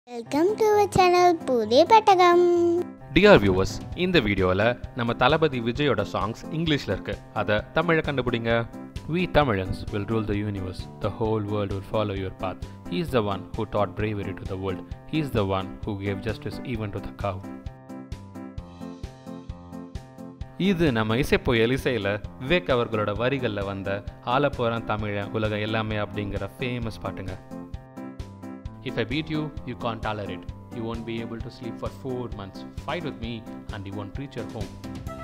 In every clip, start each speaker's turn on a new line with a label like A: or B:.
A: Welcome to channel புதிய பெட்டகம்
B: dear viewers இந்த வீடியோவில் நம்ம தளபதி விஜயோட சாங்ஸ் இங்கிலீஷில் இருக்கு அதை தமிழை கண்டுபிடிங்க We Tamilians will rule the universe. The whole world will follow your path. He is the one who taught bravery to the world. He is the one who gave justice even to the cow. இது நம்ம இசைப்புயல் இசையில் விவேக் அவர்களோட வரிகளில் வந்த ஆலப்போறான் தமிழன் உலகம் எல்லாமே அப்படிங்கிற ஃபேமஸ் பாட்டுங்க If I beat you, you can't tolerate. You won't be able to sleep for four months. Fight with me, and you won't reach your home.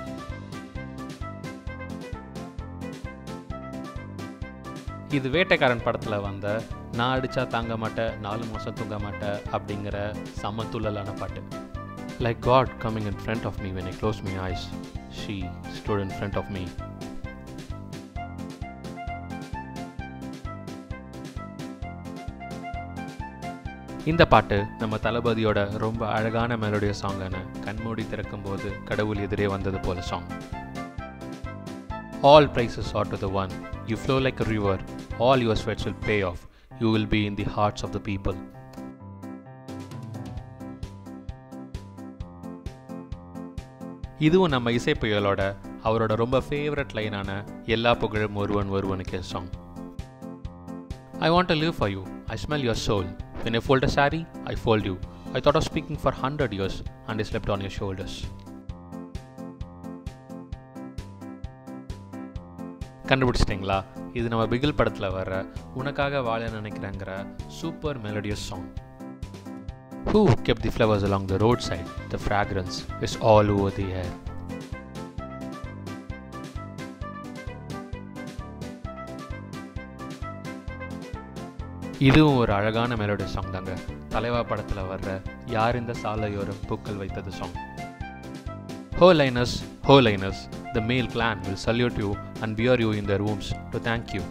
B: இது வேட்டைக்காரன் படத்தில் வந்த நான் அடிச்சா தாங்க மாட்டேன் நாலு மாதம் தூங்க மாட்டேன் அப்படிங்கிற செம்ம துள்ளலான பாட்டு like God coming in front of me when I close my eyes she stood in front of me இந்த பாட்டு நம்ம தளபதியோட ரொம்ப அழகான மெலோடிய சாங்கான கண்மூடி திறக்கும் போது கடவுள் எதிரே வந்தது போல song all praises are to the one you flow like a river all your sweats will pay off you will be in the hearts of the people இதுவும் நம்ம இசைப்புயலோட அவரோட ரொம்ப ஃபேவரட் லைனான எல்லா புகழும் ஒருவன் ஒருவனுக்கே song I want to live for you. I smell your soul. When I fold a sari, I fold you. I thought of speaking for hundred years and I slept on your shoulders. கண்டுபிடிச்சிட்டிங்களா இது நம்ம பிகில் படத்தில் வர்ற உனக்காக வாழ நினைக்கிறேங்கிற super melodious song Who kept the flowers along the roadside? The fragrance is all over the air. இதுவும் ஒரு அழகான மெலோடி சாங் தாங்க தலைவா படத்தில் வர்ற யார் இந்த சாலையோரம் பூக்கள் வைத்தது சாங் ஹோ லைனஸ் ஹோ holiness the male clan will salute you and bear you in the rooms to thank you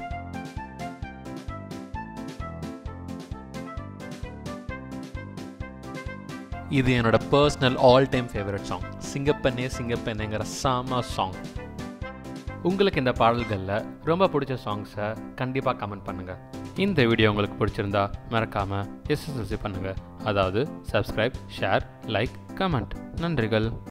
B: இது என்னோட personal all time favourite song Singappenney சிங்கப்பெண்ணேங்கிற சாமா சாங் உங்களுக்கு இந்த பாடல்களில் ரொம்ப பிடிச்ச சாங்ஸை கண்டிப்பாக கமெண்ட் பண்ணுங்கள் இந்த வீடியோ உங்களுக்கு பிடிச்சிருந்தா மறக்காமல் எஸ்எஸ்எல்சி பண்ணுங்கள் அதாவது சப்ஸ்கிரைப் ஷேர் லைக் கமெண்ட் நன்றிகள்